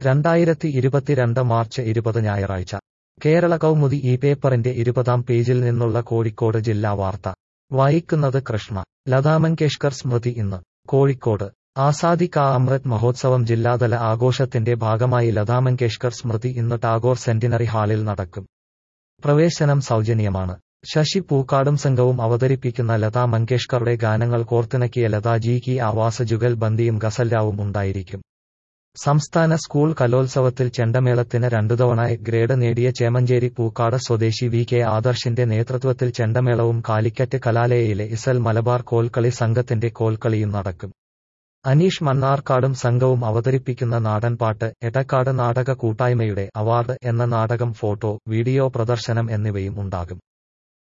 രണ്ടായിരത്തി ഇരുപത്തിരണ്ട് മാർച്ച് ഇരുപത് ഞായറാഴ്ച കേരള കൗമുദി ഈ പേപ്പറിന്റെ ഇരുപതാം പേജിൽ നിന്നുള്ള കോഴിക്കോട് ജില്ലാ വാർത്ത വായിക്കുന്നത് കൃഷ്ണ ലതാ മങ്കേഷ്കർ സ്മൃതി ഇന്ന് കോഴിക്കോട് ആസാദി കാ അമൃത് മഹോത്സവം ജില്ലാതല ആഘോഷത്തിന്റെ ഭാഗമായി ലതാ മങ്കേഷ്കർ സ്മൃതി ഇന്ന് ടാഗോർ സെന്റിനറി ഹാളിൽ നടക്കും പ്രവേശനം സൗജന്യമാണ് ശശി പൂക്കാടും സംഘവും അവതരിപ്പിക്കുന്ന ലതാ മങ്കേഷ്കറുടെ ഗാനങ്ങൾ കോർത്തിണക്കിയ ലതാജി കി ആവാസ് ജുഗൽ ബന്ദിയും ഗസൽരാവും ഉണ്ടായിരിക്കും സംസ്ഥാന സ്കൂൾ കലോത്സവത്തിൽ ചെണ്ടമേളത്തിന് രണ്ടുതവണ ഗ്രേഡ് നേടിയ ചേമഞ്ചേരി പൂക്കാട് സ്വദേശി വി കെ ആദർശിന്റെ നേതൃത്വത്തിൽ ചെണ്ടമേളവും കാലിക്കറ്റ് കലാലയയിലെ ഇസൽ മലബാർ കോൽക്കളി സംഘത്തിന്റെ കോൽക്കളിയും നടക്കും അനീഷ് മണ്ണാർക്കാടും സംഘവും അവതരിപ്പിക്കുന്ന നാടൻപാട്ട് എടക്കാട് നാടക കൂട്ടായ്മയുടെ അവാർഡ് എന്ന നാടകം ഫോട്ടോ വീഡിയോ പ്രദർശനം എന്നിവയും ഉണ്ടാകും